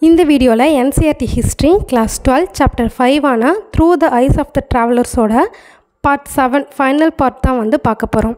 இந்த வீடியோவில் NCERT history class twelve chapter five ஆன through the eyes of the ட்ராவலர்ஸோட பார்ட் செவன் ஃபைனல் பார்ட் தான் வந்து பார்க்க போகிறோம்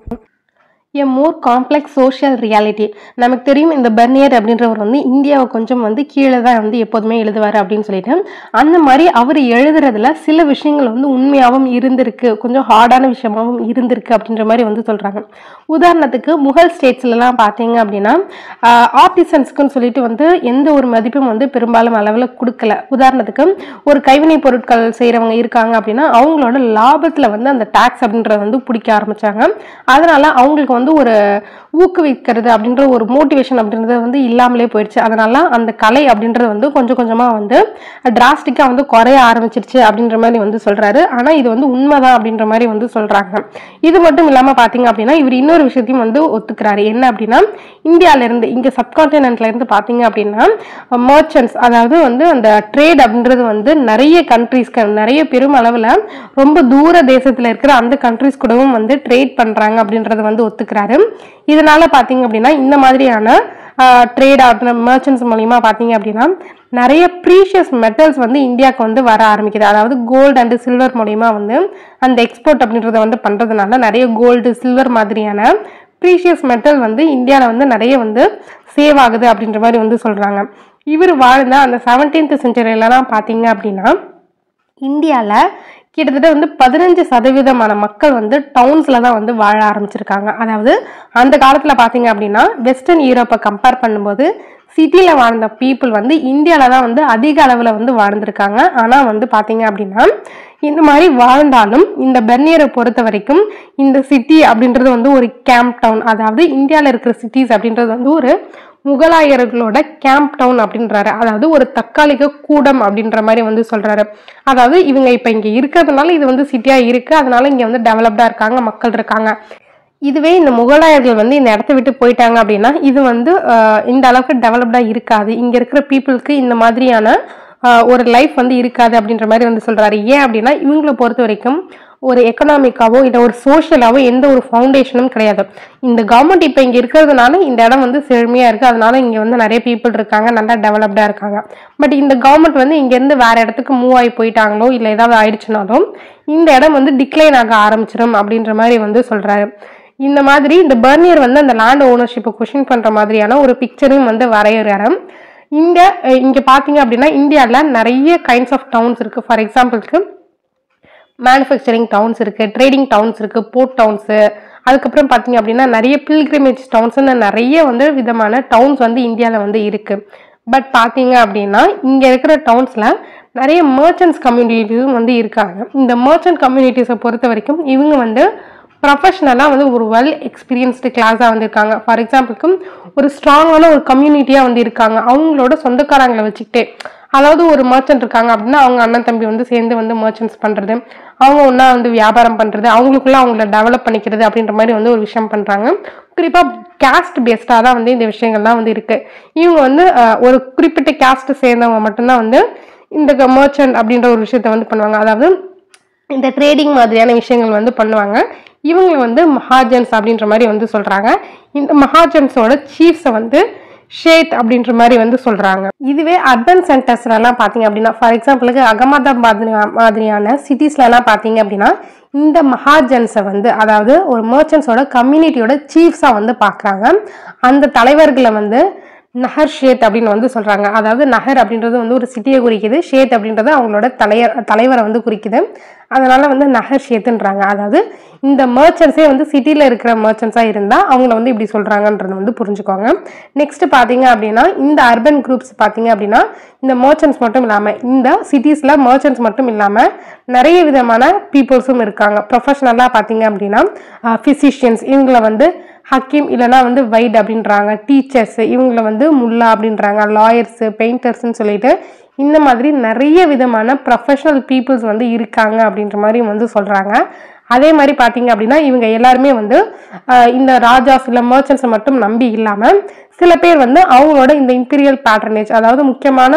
a more complex social reality நமக்கு தெரியும் இந்த பெர்னியர் அப்படின்றவர் வந்து இந்தியாவை கொஞ்சம் வந்து கீழே தான் வந்து எப்போதுமே எழுதுவார் அப்படின்னு சொல்லிட்டு அந்த மாதிரி அவர் எழுதுறதுல சில விஷயங்கள் வந்து உண்மையாகவும் இருந்திருக்கு கொஞ்சம் ஹார்டான விஷயமாகவும் இருந்திருக்கு அப்படின்ற மாதிரி வந்து சொல்கிறாங்க உதாரணத்துக்கு முகல் ஸ்டேட்ஸ்லலாம் பார்த்தீங்க அப்படின்னா ஆர்டிசன்ஸ்க்குன்னு சொல்லிட்டு வந்து எந்த ஒரு மதிப்பும் வந்து பெரும்பாலும் அளவில் கொடுக்கல உதாரணத்துக்கு ஒரு கைவினை பொருட்கள் செய்கிறவங்க இருக்காங்க அப்படின்னா அவங்களோட லாபத்தில் வந்து அந்த டேக்ஸ் அப்படின்றத வந்து பிடிக்க ஆரம்பிச்சாங்க அதனால அவங்களுக்கு வந்து ஒரு ஊக்குவிக்கிறது அப்படின்ற ஒரு மோட்டிவேஷன் அப்படின்றது வந்து இல்லாமலே போயிடுச்சு அதனால அந்த கலை அப்படின்றது வந்து கொஞ்சம் கொஞ்சமாக வந்து டிராஸ்டிக்காக வந்து குறைய ஆரம்பிச்சிருச்சு அப்படின்ற மாதிரி வந்து சொல்கிறாரு ஆனால் இது வந்து உண்மைதான் அப்படின்ற மாதிரி வந்து சொல்கிறாங்க இது மட்டும் இல்லாமல் பார்த்தீங்க அப்படின்னா இவர் இன்னொரு விஷயத்தையும் வந்து ஒத்துக்கிறாரு என்ன அப்படின்னா இந்தியாவிலேருந்து இங்கே சப்கான்டினென்ட்ல இருந்து பார்த்தீங்க அப்படின்னா மர்ச்சன்ட்ஸ் அதாவது வந்து அந்த ட்ரேட் அப்படின்றது வந்து நிறைய கண்ட்ரீஸ்க்கு நிறைய பெரும் அளவில் ரொம்ப தூர தேசத்தில் இருக்கிற அந்த கண்ட்ரீஸ் கூடவும் வந்து ட்ரேட் பண்ணுறாங்க அப்படின்றத வந்து ஒத்துக்கிறாரு இதனால பார்த்தீங்க அப்படின்னா இந்த மாதிரியான ட்ரேட் ஆகிற மர்ச்சன்ட்ஸ் மூலிமா பார்த்தீங்க அப்படின்னா நிறைய ப்ரீஷியஸ் மெட்டல்ஸ் வந்து இந்தியாவுக்கு வந்து வர ஆரம்பிக்குது அதாவது கோல்டு அண்ட் சில்வர் மூலிமா வந்து அந்த எக்ஸ்போர்ட் அப்படின்றத வந்து பண்ணுறதுனால நிறைய கோல்டு சில்வர் மாதிரியான ப்ரீஷியஸ் மெட்டல் வந்து இந்தியாவில் வந்து நிறைய வந்து சேவ் ஆகுது அப்படின்ற மாதிரி வந்து சொல்கிறாங்க இவர் வாழ்ந்த அந்த செவன்டீன்த் செஞ்சுரியிலலாம் பார்த்தீங்க அப்படின்னா இந்தியாவில் கிட்டத்தட்ட வந்து பதினஞ்சு சதவீதமான மக்கள் வந்து டவுன்ஸில் தான் வந்து வாழ ஆரம்பிச்சிருக்காங்க அதாவது அந்த காலத்தில் பார்த்தீங்க அப்படின்னா வெஸ்டர்ன் யூரோப்பை கம்பேர் பண்ணும்போது சிட்டியில் வாழ்ந்த பீப்புள் வந்து இந்தியாவில் தான் வந்து அதிக அளவில் வந்து வாழ்ந்திருக்காங்க ஆனால் வந்து பார்த்தீங்க அப்படின்னா இந்த மாதிரி வாழ்ந்தாலும் இந்த பெர்னியரை பொறுத்த வரைக்கும் இந்த சிட்டி அப்படின்றது வந்து ஒரு கேம்ப் டவுன் அதாவது இந்தியாவில் இருக்கிற சிட்டிஸ் அப்படின்றது வந்து ஒரு முகலாயர்களோட கேம்ப் டவுன் அப்படின்றாரு அதாவது ஒரு தற்காலிக கூடம் அப்படின்ற மாதிரி வந்து சொல்றாரு அதாவது இவங்க இப்போ இங்கே இருக்கிறதுனால இது வந்து சிட்டியாக இருக்குது அதனால இங்கே வந்து டெவலப்டாக இருக்காங்க மக்கள் இருக்காங்க இதுவே இந்த முகலாயர்கள் வந்து இந்த இடத்த விட்டு போயிட்டாங்க அப்படின்னா இது வந்து இந்த அளவுக்கு டெவலப்டாக இருக்காது இங்கே இருக்கிற பீப்புளுக்கு இந்த மாதிரியான ஒரு லைஃப் வந்து இருக்காது அப்படின்ற மாதிரி வந்து சொல்கிறாரு ஏன் அப்படின்னா இவங்களை பொறுத்த வரைக்கும் ஒரு எக்கனாமிக்காவோ இல்லை ஒரு சோஷியலாவோ எந்த ஒரு ஃபவுண்டேஷனும் கிடையாது இந்த கவர்மெண்ட் இப்போ இங்கே இருக்கிறதுனால இந்த இடம் வந்து செழுமையாக இருக்குது அதனால இங்கே வந்து நிறைய பீப்புள் இருக்காங்க நல்லா டெவலப்டாக இருக்காங்க பட் இந்த கவர்மெண்ட் வந்து இங்கேருந்து வேற இடத்துக்கு மூவ் ஆகி போயிட்டாங்களோ இல்லை ஏதாவது ஆயிடுச்சுனாலும் இந்த இடம் வந்து டிக்ளைன் ஆக ஆரம்பிச்சிடும் அப்படின்ற மாதிரி வந்து சொல்கிறாரு இந்த மாதிரி இந்த பர்னியர் வந்து அந்த லேண்ட் ஓனர்ஷிப்பை கொஷின் பண்ணுற மாதிரியான ஒரு பிக்சரையும் வந்து வரைகிறாரு இந்த இங்கே பார்த்தீங்க அப்படின்னா இந்தியாவில் நிறைய கைண்ட்ஸ் ஆஃப் டவுன்ஸ் இருக்குது ஃபார் எக்ஸாம்பிளுக்கு மேனுஃபேக்சரிங் டவுன்ஸ் இருக்குது ட்ரேடிங் டவுன்ஸ் இருக்குது போர்ட் டவுன்ஸு அதுக்கப்புறம் பார்த்தீங்க அப்படின்னா நிறைய பில்கிரிமேஜ் டவுன்ஸ்னு நிறைய வந்து விதமான டவுன்ஸ் வந்து இந்தியாவில் வந்து இருக்குது பட் பார்த்தீங்க அப்படின்னா இங்கே இருக்கிற டவுன்ஸில் நிறைய மர்ச்சன்ட்ஸ் கம்யூனிட்டிஸும் வந்து இருக்காங்க இந்த மர்ச்சன்ட் கம்யூனிட்டிஸை பொறுத்த வரைக்கும் இவங்க வந்து ப்ரொஃபஷ்னலாக வந்து ஒரு வெல் எக்ஸ்பீரியன்ஸ்டு கிளாஸாக வந்து இருக்காங்க ஃபார் எக்ஸாம்பிளுக்கு ஒரு ஸ்ட்ராங்கான ஒரு கம்யூனிட்டியாக வந்து இருக்காங்க அவங்களோட சொந்தக்காரங்களை வச்சுக்கிட்டே அதாவது ஒரு மர்ச்சன்ட் இருக்காங்க அப்படின்னா அவங்க அண்ணன் தம்பி வந்து சேர்ந்து வந்து மர்ச்சன்ட்ஸ் பண்ணுறது அவங்க ஒன்றா வந்து வியாபாரம் பண்ணுறது அவங்களுக்குள்ள அவங்கள டெவலப் பண்ணிக்கிறது அப்படின்ற மாதிரி வந்து ஒரு விஷயம் பண்ணுறாங்க குறிப்பாக கேஸ்ட் பேஸ்டாக தான் வந்து இந்த விஷயங்கள்லாம் வந்து இருக்குது இவங்க வந்து ஒரு குறிப்பிட்ட கேஸ்ட்டை சேர்ந்தவங்க மட்டும்தான் வந்து இந்த மர்ச்சன்ட் அப்படின்ற ஒரு விஷயத்த வந்து பண்ணுவாங்க அதாவது இந்த ட்ரேடிங் மாதிரியான விஷயங்கள் வந்து பண்ணுவாங்க இவங்க வந்து மகாஜன்ஸ் அப்படின்ற மாதிரி வந்து சொல்கிறாங்க இந்த மகாஜன்ஸோட சீஃப்ஸை வந்து ஷேத் அப்படின்ற மாதிரி வந்து சொல்கிறாங்க இதுவே அர்பன் சென்டர்ஸ்லலாம் பார்த்தீங்க அப்படின்னா ஃபார் எக்ஸாம்பிளுக்கு அகமதாபாத் மாதிரியான சிட்டிஸ்லலாம் பார்த்தீங்க அப்படின்னா இந்த மகாஜன்ஸை வந்து அதாவது ஒரு மர்ச்சன்ஸோட கம்யூனிட்டியோட சீஃப்ஸாக வந்து பார்க்குறாங்க அந்த தலைவர்களை வந்து நஹர் ஷேத் அப்படின்னு வந்து சொல்கிறாங்க அதாவது நஹர் அப்படின்றது வந்து ஒரு சிட்டியை குறிக்குது ஷேத் அப்படின்றது அவங்களோட தலைவர் தலைவரை வந்து குறிக்குது அதனால் வந்து நஹர் ஷேத்துன்றாங்க அதாவது இந்த மர்ச்சன்ஸே வந்து சிட்டியில் இருக்கிற மர்ச்சன்ஸாக இருந்தால் அவங்கள வந்து இப்படி சொல்கிறாங்கன்றது வந்து புரிஞ்சுக்கோங்க நெக்ஸ்ட் பார்த்தீங்க அப்படின்னா இந்த அர்பன் குரூப்ஸ் பார்த்தீங்க அப்படின்னா இந்த மர்ச்சன்ஸ் மட்டும் இல்லாமல் இந்த சிட்டிஸில் மர்ச்சன்ஸ் மட்டும் இல்லாமல் நிறைய விதமான பீப்புள்ஸும் இருக்காங்க ப்ரொஃபஷ்னலாக பார்த்தீங்க அப்படின்னா ஃபிசிஷியன்ஸ் இவங்கள வந்து ஹக்கீம் இல்லைனா வந்து வைட் அப்படின்றாங்க டீச்சர்ஸ் இவங்கள வந்து முல்லா அப்படின்றாங்க லாயர்ஸு பெயிண்டர்ஸ்ன்னு சொல்லிட்டு இந்த மாதிரி நிறைய விதமான ப்ரொஃபஷனல் பீப்புள்ஸ் வந்து இருக்காங்க அப்படின்ற மாதிரி வந்து சொல்கிறாங்க அதே மாதிரி பார்த்தீங்க அப்படின்னா இவங்க எல்லாருமே வந்து இந்த ராஜாஸ் இல்லை மர்ச்சன்ஸை மட்டும் நம்பி இல்லாமல் சில பேர் வந்து அவங்களோட இந்த இம்பீரியல் பேட்டர்னேஜ் அதாவது முக்கியமான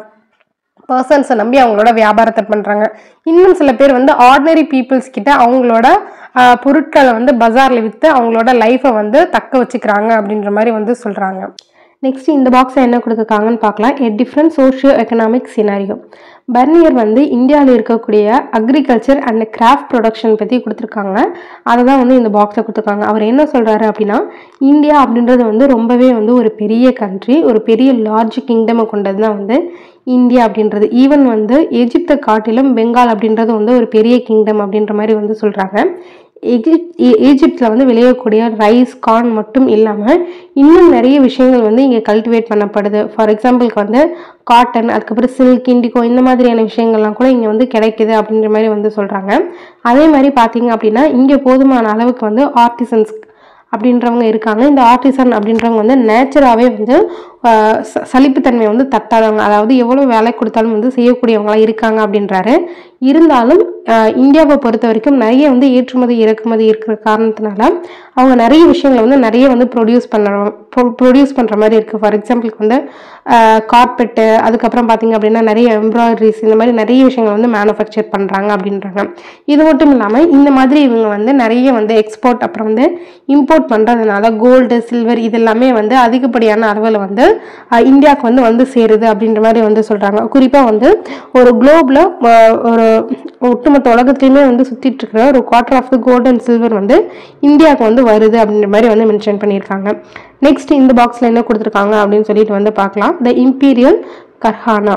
பர்சன்ஸை நம்பி அவங்களோட வியாபாரத்தை பண்ணுறாங்க இன்னும் சில பேர் வந்து ஆர்டினரி பீப்புள்ஸ் கிட்ட அவங்களோட பொருட்களை வந்து பஜாரில் விற்று அவங்களோட லைஃப்பை வந்து தக்க வச்சுக்கிறாங்க அப்படின்ற மாதிரி வந்து சொல்கிறாங்க நெக்ஸ்ட் இந்த பாக்ஸில் என்ன கொடுத்துருக்காங்கன்னு பார்க்கலாம் a different socio economic scenario Bernier வந்து இந்தியாவில் இருக்கக்கூடிய அக்ரிகல்ச்சர் அண்ட் கிராஃப்ட் ப்ரொடக்ஷன் பற்றி கொடுத்துருக்காங்க அதை தான் வந்து இந்த பாக்ஸில் கொடுத்துருக்காங்க அவர் என்ன சொல்கிறாரு அப்படின்னா இந்தியா அப்படின்றது வந்து ரொம்பவே வந்து ஒரு பெரிய கண்ட்ரி ஒரு பெரிய லார்ஜ் கிங்டமை கொண்டது தான் வந்து இந்தியா அப்படின்றது ஈவன் வந்து எஜிப்தை காட்டிலும் பெங்கால் அப்படின்றது வந்து ஒரு பெரிய கிங்டம் அப்படின்ற மாதிரி வந்து சொல்கிறாங்க எகிப்த் ஈஜிப்டில் வந்து விளையக்கூடிய ரைஸ் கார்ன் மட்டும் இல்லாமல் இன்னும் நிறைய விஷயங்கள் வந்து இங்கே கல்டிவேட் பண்ணப்படுது ஃபார் எக்ஸாம்பிளுக்கு வந்து காட்டன் அதுக்கப்புறம் சில்க் இண்டிகோ இந்த மாதிரியான விஷயங்கள்லாம் கூட இங்கே வந்து கிடைக்குது அப்படின்ற மாதிரி வந்து சொல்கிறாங்க அதே மாதிரி பார்த்தீங்க அப்படின்னா இங்கே போதுமான அளவுக்கு வந்து ஆர்டிசன்ஸ் அப்படின்றவங்க இருக்காங்க இந்த ஆர்டிசன் அப்படின்றவங்க வந்து நேச்சராகவே வந்து ஆஹ் ச- சலிப்புத்தன்மை வந்து தட்டாதவங்க அதாவது எவ்வளோ வேலை கொடுத்தாலும் வந்து செய்யக்கூடியவங்களா இருக்காங்க அப்படின்றாரு இருந்தாலும் ஆஹ் இந்தியாவை பொறுத்த வரைக்கும் நிறைய வந்து ஏற்றுமதி இறக்குமதி இருக்கிற காரணத்தினால அவங்க நிறைய விஷயங்களை வந்து நிறைய வந்து ப்ரொடியூஸ் பண்ணுற ப்ரொடியூஸ் பண்ணுற மாதிரி இருக்குது ஃபார் எக்ஸாம்பிளுக்கு வந்து கார்பெட்டு அதுக்கப்புறம் பார்த்தீங்க அப்படின்னா நிறைய எம்ப்ராய்டரிஸ் இந்த மாதிரி நிறைய விஷயங்கள் வந்து மேனுஃபேக்சர் பண்ணுறாங்க அப்படின்றாங்க இது மட்டும் இல்லாமல் இந்த மாதிரி இவங்க வந்து நிறைய வந்து எக்ஸ்போர்ட் அப்புறம் வந்து இம்போர்ட் பண்ணுறதுனால கோல்டு சில்வர் இது எல்லாமே வந்து அதிகப்படியான அளவில் வந்து அஹ், இந்தியாவுக்கு வந்து வந்து சேருது அப்படின்ற மாதிரி வந்து சொல்கிறாங்க குறிப்பாக வந்து ஒரு குளோபில் ஒரு ஒட்டுமொத்த உலகத்துலையுமே வந்து சுற்றிட்டு இருக்கிற ஒரு quarter of the gold and silver வந்து இந்தியாவுக்கு வந்து வருது அப்படின்ற மாதிரி வந்து மென்ஷன் பண்ணியிருக்காங்க நெக்ஸ்ட் இந்த பாக்ஸில் என்ன கொடுத்துருக்காங்க அப்படின்னு சொல்லிட்டு வந்து பார்க்கலாம் த இம்பீரியல் கர்ஹானா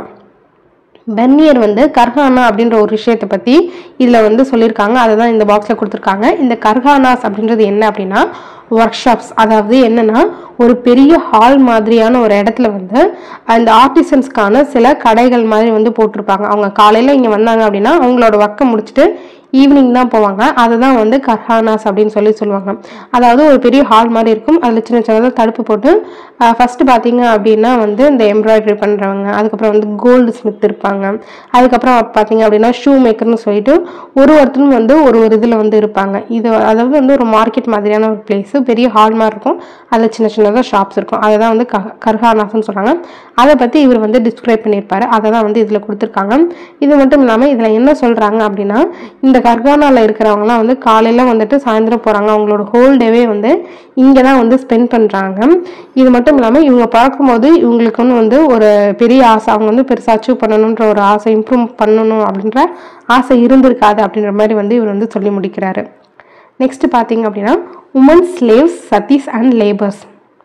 பெர்னியர் வந்து கர்ஹானா அப்படின்ற ஒரு விஷயத்தை பற்றி இதில் வந்து சொல்லியிருக்காங்க அதை தான் இந்த பாக்ஸில் கொடுத்துருக்காங்க இந்த கர்ஹானாஸ் அப்படின்றது என்ன அப்படின்னா ஒர்க் ஷாப்ஸ் அதாவது என்னன்னா ஒரு பெரிய ஹால் மாதிரியான ஒரு இடத்துல வந்து அந்த ஆர்டிசன்ஸ்க்கான சில கடைகள் மாதிரி வந்து போட்டிருப்பாங்க அவங்க காலையில் இங்கே வந்தாங்க அப்படின்னா அவங்களோட ஒர்க்கை முடிச்சுட்டு ஈவினிங் தான் போவாங்க அதை தான் வந்து கர்ஹானாஸ் அப்படின்னு சொல்லி சொல்லுவாங்க அதாவது ஒரு பெரிய ஹால் மாதிரி இருக்கும் அதில் சின்ன சின்னதாக தடுப்பு போட்டு ஃபஸ்ட்டு பார்த்தீங்க அப்படின்னா வந்து இந்த எம்ப்ராய்டரி பண்ணுறவங்க அதுக்கப்புறம் வந்து கோல்டு ஸ்மித் இருப்பாங்க அதுக்கப்புறம் பார்த்தீங்க அப்படின்னா ஷூ மேக்கர்னு சொல்லிட்டு ஒரு ஒருத்தரும் வந்து ஒரு ஒரு இதில் வந்து இருப்பாங்க இது அதாவது வந்து ஒரு மார்க்கெட் மாதிரியான ஒரு பிளேஸு பெரிய ஹால் மாதிரி இருக்கும் அதில் சின்ன சின்னதாக ஷாப்ஸ் இருக்கும் அதை தான் வந்து க கர்ஹானாஸ்னு சொல்கிறாங்க அதை பற்றி இவர் வந்து டிஸ்கிரைப் பண்ணியிருப்பாரு அதை தான் வந்து இதில் கொடுத்துருக்காங்க இது மட்டும் இல்லாமல் இதில் என்ன சொல்கிறாங்க அப்படின்னா இந்த கர்கானாவில் இருக்கிறவங்கலாம் வந்து காலையில் வந்துட்டு சாயந்தரம் போகிறாங்க அவங்களோட ஹோல் டேவே வந்து இங்கே தான் வந்து ஸ்பெண்ட் பண்ணுறாங்க இது மட்டும் இல்லாமல் இவங்க பார்க்கும்போது இவங்களுக்குன்னு வந்து ஒரு பெரிய ஆசை அவங்க வந்து பெருசாக அச்சீவ் பண்ணணுன்ற ஒரு ஆசை இம்ப்ரூவ் பண்ணணும் அப்படின்ற ஆசை இருந்திருக்காது அப்படின்ற மாதிரி வந்து இவர் வந்து சொல்லி முடிக்கிறாரு நெக்ஸ்ட் பார்த்தீங்க அப்படின்னா உமன் ஸ்லேவ்ஸ் சத்தீஸ் அண்ட் லேபர்ஸ்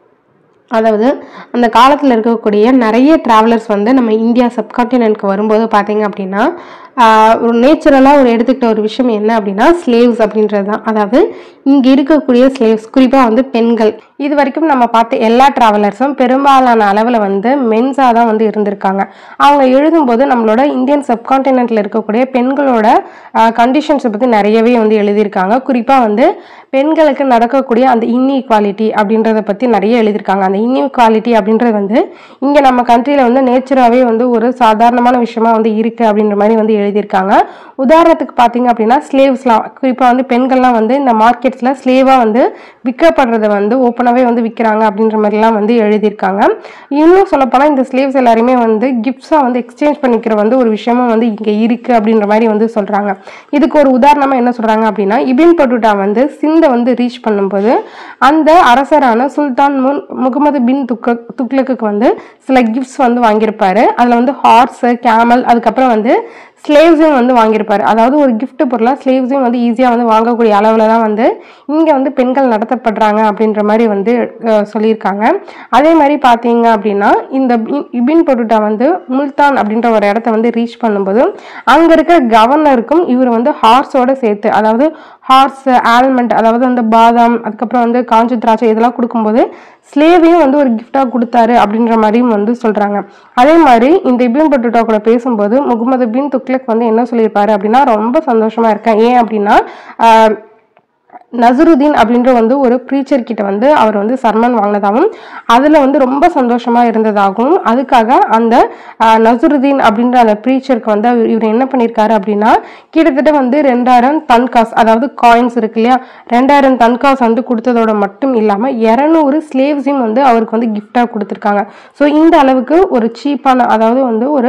அதாவது அந்த காலத்தில் இருக்கக்கூடிய நிறைய ட்ராவலர்ஸ் வந்து நம்ம இந்தியா சப்கான்டினென்ட்க்கு வரும்போது பார்த்தீங்க அப்படின்னா ஆஹ் ஒரு நேச்சுரலாக ஒரு எடுத்துக்கிட்ட ஒரு விஷயம் என்ன அப்படின்னா ஸ்லேவ்ஸ் அப்படின்றது தான் அதாவது இங்கே இருக்கக்கூடிய ஸ்லேவ்ஸ் குறிப்பாக வந்து பெண்கள் இது வரைக்கும் நம்ம பார்த்த எல்லா ட்ராவலர்ஸும் பெரும்பாலான அளவில் வந்து மென்ஸாக தான் வந்து இருந்திருக்காங்க அவங்க எழுதும்போது நம்மளோட இந்தியன் சப்கான்டினென்ட்டில் இருக்கக்கூடிய பெண்களோட கண்டிஷன்ஸை பற்றி நிறையவே வந்து எழுதியிருக்காங்க குறிப்பாக வந்து பெண்களுக்கு நடக்கக்கூடிய அந்த இன்இக்வாலிட்டி அப்படின்றத பற்றி நிறைய எழுதியிருக்காங்க அந்த இன்இக்வாலிட்டி அப்படின்றது வந்து இங்கே நம்ம கண்ட்ரியில் வந்து நேச்சராகவே வந்து ஒரு சாதாரணமான விஷயமா வந்து இருக்குது அப்படின்ற மாதிரி வந்து எழுதியிருக்காங்க உதாரணத்துக்கு பார்த்தீங்க அப்படின்னா ஸ்லேவ்ஸ்லாம் குறிப்பாக வந்து பெண்கள்லாம் வந்து இந்த மார்க்கெட்ஸில் ஸ்லேவாக வந்து விற்கப்படுறத வந்து ஓப்பனாகவே வந்து விற்கிறாங்க அப்படின்ற மாதிரிலாம் வந்து எழுதியிருக்காங்க இன்னும் சொல்லப்போனால் இந்த ஸ்லேவ்ஸ் எல்லாருமே வந்து கிஃப்ட்ஸாக வந்து எக்ஸ்சேஞ்ச் பண்ணிக்கிற வந்து ஒரு விஷயமும் வந்து இங்கே இருக்குது அப்படின்ற மாதிரி வந்து சொல்கிறாங்க இதுக்கு ஒரு உதாரணமாக என்ன சொல்கிறாங்க அப்படின்னா இபின் பட்டுட்டா வந்து சிந்தை வந்து ரீச் பண்ணும்போது அந்த அரசரான சுல்தான் முன் முகமது பின் துக்க துக்ளக்குக்கு வந்து சில கிஃப்ட்ஸ் வந்து வாங்கியிருப்பாரு அதில் வந்து ஹார்ஸு கேமல் அதுக்கப்புறம் வந்து ஸ்லேவ்ஸையும் வந்து வாங்கியிருப்பாரு அதாவது ஒரு gift பொருளாக ஸ்லேவ்ஸையும் வந்து ஈஸியாக வந்து வாங்கக்கூடிய அளவில் தான் வந்து இங்கே வந்து பெண்கள் நடத்தப்படுறாங்க அப்படின்ற மாதிரி வந்து அஹ், சொல்லியிருக்காங்க அதே மாதிரி பார்த்தீங்க அப்படின்னா இந்த இ- இபின் பொருட்டா வந்து முல்தான் அப்படின்ற ஒரு இடத்த வந்து ரீச் பண்ணும்போது அங்கே இருக்கிற கவர்னருக்கும் இவர் வந்து ஹார்ஸோட சேர்த்து அதாவது ஹார்ஸ் ஆல்மண்ட் அதாவது அந்த பாதாம் அதுக்கப்புறம் வந்து காஞ்ச திராட்சை இதெல்லாம் கொடுக்கும்போது ஸ்லேவையும் வந்து ஒரு கிஃப்டாக கொடுத்தாரு அப்படின்ற மாதிரியும் வந்து சொல்கிறாங்க அதே மாதிரி இந்த இபின் பட்டுட்டா கூட பேசும்போது முகமது பின் துக்ளக் வந்து என்ன சொல்லியிருப்பாரு அப்படின்னா ரொம்ப சந்தோஷமா இருக்கேன் ஏன் அப்படின்னா ஆஹ், நசருதீன் அப்படின்ற வந்து ஒரு ப்ரீச்சர் கிட்ட வந்து அவர் வந்து சர்மன் வாங்கினதாகவும் அதில் வந்து ரொம்ப சந்தோஷமா இருந்ததாகவும் அதுக்காக அந்த ஆஹ், நசருதீன் அப்படின்ற அந்த ப்ரீச்சருக்கு வந்து அவர் இவர் என்ன பண்ணியிருக்காரு அப்படின்னா கிட்டத்தட்ட வந்து ரெண்டாயிரம் தன்காஸ் அதாவது காயின்ஸ் இருக்கு இல்லையா ரெண்டாயிரம் தன்காஸ் வந்து கொடுத்ததோட மட்டும் இல்லாமல் இரநூறு ஸ்லேவ்ஸையும் வந்து அவருக்கு வந்து கிஃப்டாக கொடுத்துருக்காங்க ஸோ இந்த அளவுக்கு ஒரு சீப்பான அதாவது வந்து ஒரு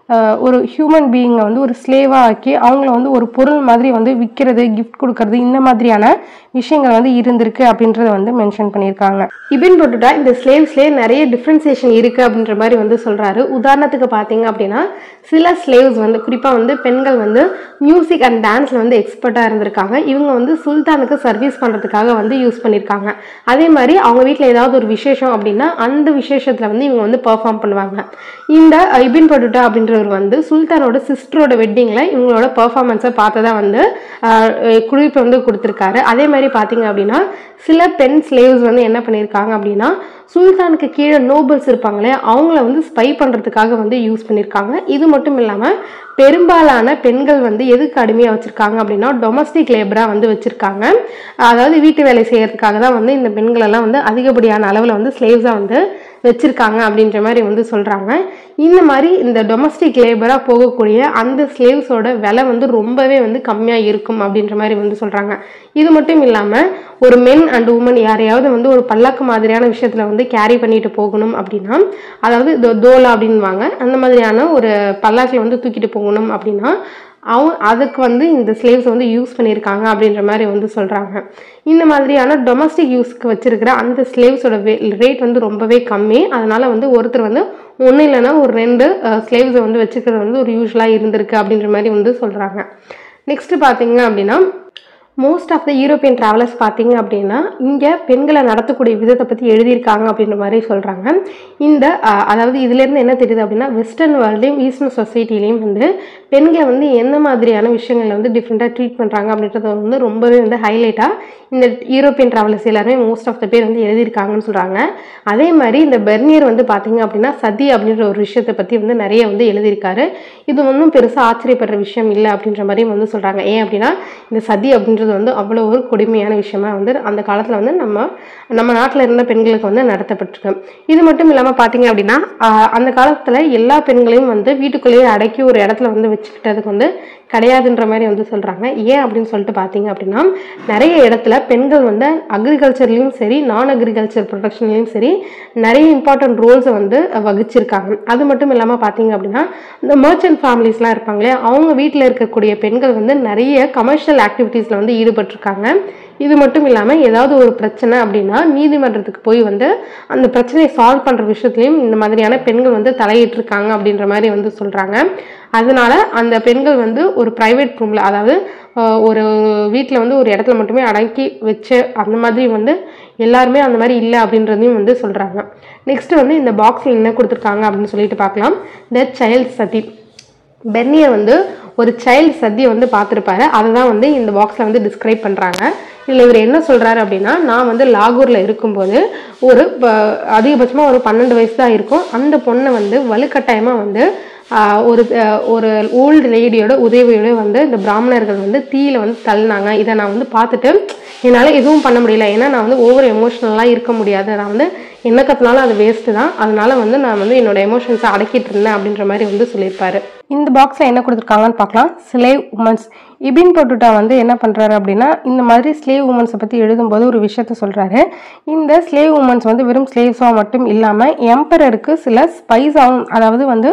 ஆஹ் ஒரு ஹியூமன் பீயிங்கை வந்து ஒரு ஸ்லேவாக ஆக்கி அவங்கள வந்து ஒரு பொருள் மாதிரி வந்து விற்கிறது கிஃப்ட் கொடுக்கறது இந்த மாதிரியான விஷயங்கள் வந்து இருந்திருக்கு அப்படின்றத வந்து மென்ஷன் பண்ணியிருக்காங்க இபின் பட்டுட்டா இந்த ஸ்லேவ்ஸ்லேயே நிறைய டிஃப்ரென்சியேஷன் இருக்குது அப்படின்ற மாதிரி வந்து சொல்கிறாரு உதாரணத்துக்கு பார்த்தீங்க அப்படின்னா சில ஸ்லேவ்ஸ் வந்து குறிப்பாக வந்து பெண்கள் வந்து மியூசிக் அண்ட் டான்ஸில் வந்து எக்ஸ்பர்ட்டாக இருந்திருக்காங்க இவங்க வந்து சுல்தானுக்கு சர்வீஸ் பண்ணுறதுக்காக வந்து யூஸ் பண்ணியிருக்காங்க அதே மாதிரி அவங்க வீட்டில் ஏதாவது ஒரு விசேஷம் அப்படின்னா அந்த விசேஷத்தில் வந்து இவங்க வந்து பெர்ஃபார்ம் பண்ணுவாங்க இந்த இபின் பட்டுட்டா அப்படின்றவர் வந்து சுல்தானோட சிஸ்டரோட வெட்டிங்கில் இவங்களோட பெர்ஃபார்மன்ஸை பார்த்ததா வந்து ஆஹ், குறிப்பு வந்து கொடுத்துருக்காரு அதே மாதிரி பார்த்தீங்க அப்படின்னா சில பெண் ஸ்லேவ்ஸ் வந்து என்ன பண்ணியிருக்காங்க அப்படின்னா சுல்தானுக்கு கீழே நோபல்ஸ் இருப்பாங்களே அவங்கள வந்து ஸ்பை பண்ணுறதுக்காக வந்து யூஸ் பண்ணியிருக்காங்க இது மட்டும் இல்லாமல் பெரும்பாலான பெண்கள் வந்து எதுக்கு அடிமையாக வச்சுருக்காங்க அப்படின்னா டொமஸ்டிக் லேபராக வந்து வச்சுருக்காங்க அதாவது வீட்டு வேலை செய்யறதுக்காக தான் வந்து இந்த பெண்களெல்லாம் வந்து அதிகப்படியான அளவில் வந்து ஸ்லேவ்ஸாக வந்து வச்சுருக்காங்க அப்படின்ற மாதிரி வந்து சொல்கிறாங்க இந்த மாதிரி இந்த டொமஸ்டிக் லேபராக போகக்கூடிய அந்த ஸ்லேவ்ஸோட விலை வந்து ரொம்பவே வந்து கம்மியாக இருக்கும் அப்படின்ற மாதிரி வந்து சொல்கிறாங்க இது மட்டும் இல்லாமல் ஒரு மென் அண்ட் உமன் யாரையாவது வந்து ஒரு பல்லாக்கு மாதிரியான விஷயத்தில் வந்து கேரி பண்ணிட்டு போகணும் அப்படின்னா அதாவது தோ- தோலா அப்படின்வாங்க அந்த மாதிரியான ஒரு பல்லாக்கில் வந்து தூக்கிட்டு போகணும் அப்படின்னா அவங்க அதுக்கு வந்து இந்த ஸ்லேவ்ஸ் வந்து யூஸ் பண்ணியிருக்காங்க அப்படின்ற மாதிரி வந்து சொல்கிறாங்க இந்த மாதிரியான டொமஸ்டிக் யூஸ்க்கு வச்சிருக்கிற அந்த ஸ்லேவ்ஸோட ரேட் வந்து ரொம்பவே கம்மி அதனால வந்து ஒருத்தர் வந்து ஒன்றும் இல்லைன்னா ஒரு ரெண்டு ஸ்லேவ்ஸை வந்து வச்சுக்கிறது வந்து ஒரு யூஸ்வலாக இருந்திருக்கு அப்படின்ற மாதிரி வந்து சொல்கிறாங்க நெக்ஸ்ட் பார்த்தீங்க அப்படின்னா most of the European travellers பார்த்தீங்க அப்படின்னா இங்கே பெண்களை நடத்தக்கூடிய விதத்தை பற்றி எழுதியிருக்காங்க அப்படின்ற மாதிரி சொல்கிறாங்க இந்த அஹ், அதாவது இதுலேருந்து என்ன தெரியுது அப்படின்னா வெஸ்டர்ன் வேர்ல்ட்லேயும் ஈஸ்டர்ன் சொசைட்டிலையும் வந்து பெண்களை வந்து என்ன மாதிரியான விஷயங்களில் வந்து டிஃப்ரெண்ட்டாக ட்ரீட் பண்ணுறாங்க அப்படின்றத வந்து ரொம்பவே வந்து ஹைலைட்டாக இந்த யூரோப்பியன் ட்ராவலர்ஸ் எல்லாருமே மோஸ்ட் ஆஃப் த பேர் வந்து எழுதியிருக்காங்கன்னு சொல்கிறாங்க அதே மாதிரி இந்த பெர்னியர் வந்து பார்த்தீங்க அப்படின்னா சதி அப்படின்ற ஒரு விஷயத்தை பற்றி வந்து நிறைய வந்து எழுதியிருக்காரு இது ஒன்றும் பெருசாக ஆச்சரியப்படுற விஷயம் இல்லை அப்படின்ற மாதிரியும் வந்து சொல்கிறாங்க ஏன் அப்படின்னா இந்த சதி அப்படின்றது வந்து அவ்வளோ ஒரு கொடுமையான விஷயமா வந்து அந்த காலத்தில் வந்து நம்ம நம்ம நாட்டில் இருந்த பெண்களுக்கு வந்து நடத்தப்பட்டிருக்கு இது மட்டும் இல்லாமல் பார்த்தீங்க அப்படின்னா ஆஹ், அந்த காலத்தில் எல்லா பெண்களையும் வந்து வீட்டுக்குள்ளேயே அடக்கி ஒரு இடத்துல வந்து வச்சுக்கிட்டதுக்கு வந்து கிடையாதுன்ற மாதிரி வந்து சொல்கிறாங்க ஏன் அப்படின்னு சொல்லிட்டு பார்த்தீங்க அப்படின்னா நிறைய இடத்துல பெண்கள் வந்து அக்ரிகல்ச்சர்லேயும் சரி நான் அக்ரிகல்ச்சர் ப்ரொடக்ஷன்லேயும் சரி நிறைய இம்பார்ட்டன்ட் ரோல்ஸை வந்து வகிச்சிருக்காங்க அது மட்டும் இல்லாமல் பார்த்தீங்க அப்படின்னா இந்த மர்ச்சன்ட் ஃபேமிலிஸ்லாம் இருப்பாங்களே அவங்க வீட்டில் இருக்கக்கூடிய பெண்கள் வந்து நிறைய கமர்ஷியல் ஆக்டிவிட்டீஸில் வந்து ஈடுபட்டிருக்காங்க இது மட்டும் இல்லாமல் ஏதாவது ஒரு பிரச்சனை அப்படின்னா நீதிமன்றத்துக்கு போய் வந்து அந்த பிரச்சனையை சால்வ் பண்ணுற விஷயத்துலையும் இந்த மாதிரியான பெண்கள் வந்து தலையிட்டிருக்காங்க அப்படின்ற மாதிரி வந்து சொல்கிறாங்க அதனால அந்த பெண்கள் வந்து ஒரு ப்ரைவேட் ரூமில் அதாவது ஆஹ், ஒரு வீட்டில் வந்து ஒரு இடத்துல மட்டுமே அடக்கி வச்சு அந்த மாதிரி வந்து எல்லாருமே அந்த மாதிரி இல்லை அப்படின்றதையும் வந்து சொல்கிறாங்க நெக்ஸ்ட் வந்து இந்த பாக்ஸில் என்ன கொடுத்துருக்காங்க அப்படின்னு சொல்லிட்டு பார்க்கலாம் த சைல்ட் சதி பெர்னியர் வந்து ஒரு சைல்டு சத்தியை வந்து பார்த்துருப்பாரு அதை தான் வந்து இந்த பாக்ஸில் வந்து டிஸ்கிரைப் பண்ணுறாங்க இதில் இவர் என்ன சொல்கிறாரு அப்படின்னா நான் வந்து லாகூரில் இருக்கும்போது ஒரு அதிகபட்சமாக ஒரு பன்னெண்டு வயசு தான் இருக்கும் அந்த பொண்ணை வந்து வலுக்கட்டாயமாக வந்து ஆஹ், ஒரு ஆஹ், ஒரு ஓல்டு லேடியோட உதவியோட வந்து இந்த பிராமணர்கள் வந்து தீயில வந்து தள்ளினாங்க இதை நான் வந்து பார்த்துட்டு என்னால் எதுவும் பண்ண முடியல ஏன்னா நான் வந்து ஓவர் எமோஷ்னலாக இருக்க முடியாது நான் வந்து என்ன கத்தினாலும் அது வேஸ்ட்டு தான் அதனால வந்து நான் வந்து என்னோட எமோஷன்ஸை அடக்கிட்டு இருந்தேன் அப்படின்ற மாதிரி வந்து சொல்லியிருப்பாரு இந்த பாக்ஸில் என்ன கொடுத்துருக்காங்கன்னு பார்க்கலாம் ஸ்லேவ் உமன்ஸ் இபின் பட்டுட்டா வந்து என்ன பண்ணுறாரு அப்படின்னா இந்த மாதிரி ஸ்லேவ் உமன்ஸை பற்றி எழுதும்போது ஒரு விஷயத்த சொல்கிறாரு இந்த ஸ்லேவ் உமன்ஸ் வந்து வெறும் ஸ்லேவ்ஸாக மட்டும் இல்லாமல் எம்பரருக்கு சில ஸ்பைஸாகவும் அதாவது வந்து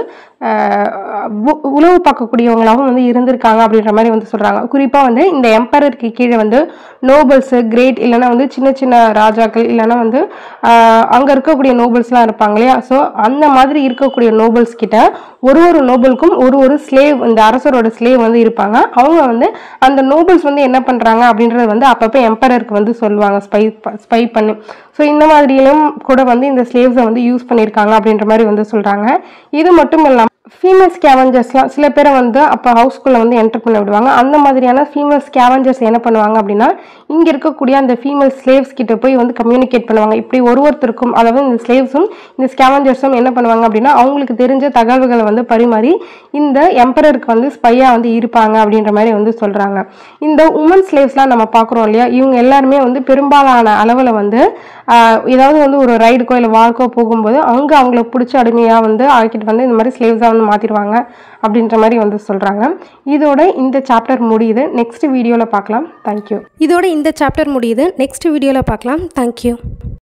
ஆஹ், உ- உளவு பார்க்கக்கூடியவங்களாகவும் வந்து இருந்திருக்காங்க அப்படின்ற மாதிரி வந்து சொல்கிறாங்க குறிப்பாக வந்து இந்த எம்பரருக்கு கீழே வந்து நோபல்ஸு கிரேட் இல்லைன்னா வந்து சின்ன சின்ன ராஜாக்கள் இல்லைன்னா வந்து அங்கே இருக்கக்கூடிய நோபல்ஸ்லாம் இருப்பாங்க இல்லையா ஸோ அந்த மாதிரி இருக்கக்கூடிய நோபல்ஸ் கிட்ட ஒரு ஒரு நோபலுக்கும் ஒரு ஒரு ஸ்லேவ் இந்த அரசரோட ஸ்லேவ் வந்து இருப்பாங்க அவங்க வந்து அந்த நோபல்ஸ் வந்து என்ன பண்ணுறாங்க அப்படின்றது வந்து அப்பப்போ எம்பரருக்கு வந்து சொல்லுவாங்க ஸ்பை ஸ்பை பண்ணி ஸோ இந்த மாதிரியிலும் கூட வந்து இந்த ஸ்லேவ்ஸை வந்து யூஸ் பண்ணியிருக்காங்க அப்படின்ற மாதிரி வந்து சொல்கிறாங்க இது மட்டும் இல்லாமல் ஃபீமேல் ஸ்கேவஞ்சர்ஸ்லாம் சில பேரை வந்து அப்போ ஹவுஸ்குள்ளே வந்து என்டர் பண்ண விடுவாங்க அந்த மாதிரியான ஃபீமேல் ஸ்கேவஞ்சர்ஸ் என்ன பண்ணுவாங்க அப்படின்னா இங்கே இருக்கக்கூடிய அந்த ஃபீமேல் ஸ்லேவ்ஸ் கிட்ட போய் வந்து கம்யூனிகேட் பண்ணுவாங்க இப்படி ஒரு ஒருத்தருக்கும் அதாவது இந்த ஸ்லேவ்ஸும் இந்த ஸ்கேவஞ்சர்ஸும் என்ன பண்ணுவாங்க அப்படின்னா அவங்களுக்கு தெரிஞ்ச தகவல்களை வந்து பரிமாறி இந்த எம்பரருக்கு வந்து ஸ்பையாக வந்து இருப்பாங்க அப்படின்ற மாதிரி வந்து சொல்கிறாங்க இந்த உமன் ஸ்லேவ்ஸ்லாம் நம்ம பார்க்குறோம் இல்லையா இவங்க எல்லாருமே வந்து பெரும்பாலான அளவில் வந்து ஆஹ், ஏதாவது வந்து ஒரு ரைடுக்கோ இல்லை வார்க்கோ போகும்போது அங்கே அவங்கள பிடிச்ச அடிமையாக வந்து ஆக்கிட்டு வந்து இந்த மாதிரி ஸ்லேவ்ஸாக வந்து மாற்றிடுவாங்க அப்படின்ற மாதிரி வந்து சொல்கிறாங்க இதோட இந்த சாப்டர் முடியுது நெக்ஸ்ட் வீடியோவில் பார்க்கலாம் தேங்க்யூ இதோட இந்த சாப்டர் முடியுது நெக்ஸ்ட் வீடியோவில் பார்க்கலாம் தேங்க்யூ